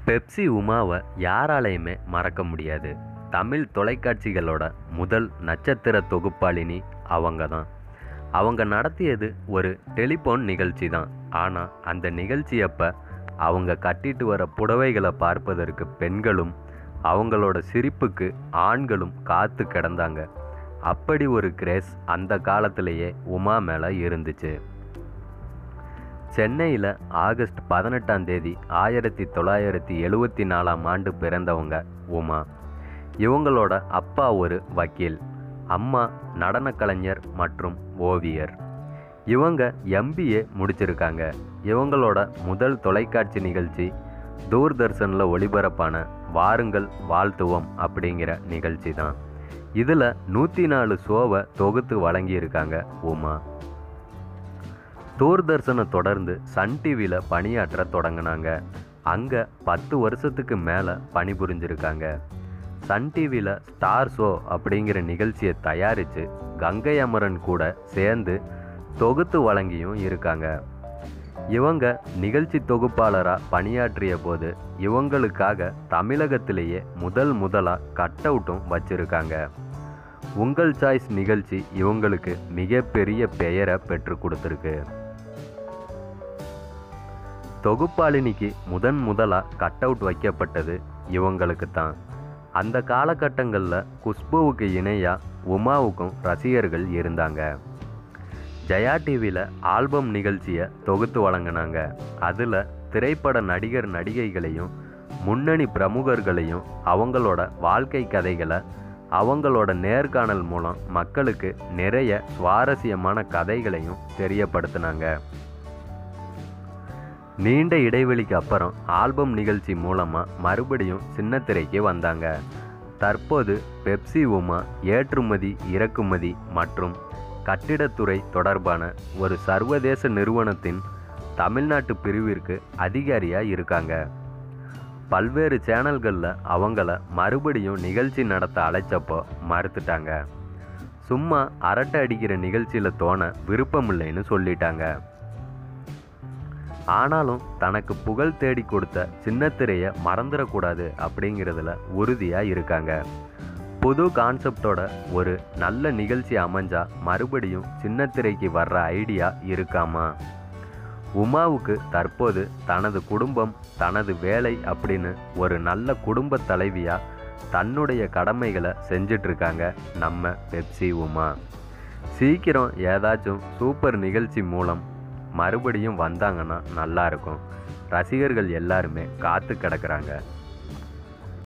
Pepsi உமாவை யாராலையுமே மறக்க முடியாது தமிழ் தொலைக்காட்சிகளோட முதல் நட்சத்திர தொகுப்பாளினி அவங்க தான் அவங்க நடத்தியது ஒரு டெலிஃபோன் நிகழ்ச்சி தான் ஆனால் அந்த நிகழ்ச்சி அப்போ அவங்க கட்டிட்டு வர புடவைகளை பார்ப்பதற்கு பெண்களும் அவங்களோட சிரிப்புக்கு ஆண்களும் காத்து கிடந்தாங்க அப்படி ஒரு கிரேஸ் அந்த காலத்திலேயே உமா மேலே இருந்துச்சு சென்னையில் ஆகஸ்ட் பதினெட்டாம் தேதி ஆயிரத்தி தொள்ளாயிரத்தி எழுவத்தி நாலாம் ஆண்டு பிறந்தவங்க உமா இவங்களோட அப்பா ஒரு வக்கீல் அம்மா நடனக் கலைஞர் மற்றும் ஓவியர் இவங்க எம்பிஏ முடிச்சிருக்காங்க இவங்களோட முதல் தொலைக்காட்சி நிகழ்ச்சி தூர்தர்ஷனில் ஒளிபரப்பான வாருங்கள் வாழ்த்துவோம் அப்படிங்கிற நிகழ்ச்சி தான் இதில் நூற்றி நாலு ஷோவை தொகுத்து வழங்கியிருக்காங்க உமா தூர்தர்ஷனை தொடர்ந்து சன் டிவியில் பணியாற்ற தொடங்கினாங்க அங்கே பத்து வருஷத்துக்கு மேலே பணிபுரிஞ்சிருக்காங்க சன் டிவியில் ஸ்டார் ஷோ அப்படிங்கிற நிகழ்ச்சியை தயாரித்து கங்கை அமரன் கூட சேர்ந்து தொகுத்து வழங்கியும் இருக்காங்க இவங்க நிகழ்ச்சி தொகுப்பாளராக பணியாற்றிய போது இவங்களுக்காக தமிழகத்திலேயே முதல் முதலாக கட் அவுட்டும் வச்சுருக்காங்க உங்கள் சாய்ஸ் நிகழ்ச்சி இவங்களுக்கு மிகப்பெரிய பெயரை பெற்று கொடுத்துருக்கு தொகுப்பாளினிக்கு முதன் முதலாக கட் அவுட் வைக்கப்பட்டது இவங்களுக்கு தான் அந்த காலகட்டங்களில் குஷ்புவுக்கு இணையாக உமாவுக்கும் ரசிகர்கள் இருந்தாங்க ஜெயா டிவியில் ஆல்பம் நிகழ்ச்சியை தொகுத்து வழங்கினாங்க அதில் திரைப்பட நடிகர் நடிகைகளையும் முன்னணி பிரமுகர்களையும் அவங்களோட வாழ்க்கை கதைகளை அவங்களோட நேர்காணல் மூலம் மக்களுக்கு நிறைய சுவாரஸ்யமான கதைகளையும் தெரியப்படுத்தினாங்க நீண்ட இடைவெளிக்கு அப்புறம் ஆல்பம் நிகழ்ச்சி மூலமாக மறுபடியும் சின்னத்திரைக்கு வந்தாங்க தற்போது பெப்சி உமா ஏற்றுமதி இறக்குமதி மற்றும் கட்டிடத்துறை தொடர்பான ஒரு சர்வதேச நிறுவனத்தின் தமிழ்நாட்டு பிரிவிற்கு அதிகாரியாக இருக்காங்க பல்வேறு சேனல்களில் அவங்கள மறுபடியும் நிகழ்ச்சி நடத்த அழைச்சப்போ மறுத்துட்டாங்க சும்மா அரட்டை அடிக்கிற நிகழ்ச்சியில் தோண விருப்பமில்லைன்னு சொல்லிட்டாங்க ஆனாலும் தனக்கு புகழ் தேடி கொடுத்த சின்னத்திரையை மறந்துடக்கூடாது அப்படிங்கிறதுல உறுதியாக இருக்காங்க புது கான்செப்டோட ஒரு நல்ல நிகழ்ச்சி அமைஞ்சா மறுபடியும் சின்னத்திரைக்கு வர்ற ஐடியா இருக்காமா உமாவுக்கு தற்போது தனது குடும்பம் தனது வேலை அப்படின்னு ஒரு நல்ல குடும்ப தலைவியாக தன்னுடைய கடமைகளை செஞ்சிட்ருக்காங்க நம்ம பெப்சி உமா சீக்கிரம் ஏதாச்சும் சூப்பர் நிகழ்ச்சி மூலம் மறுபடியும் வந்தாங்கன்னா நல்லா இருக்கும் ரசிகர்கள் எல்லாருமே காத்து கிடக்குறாங்க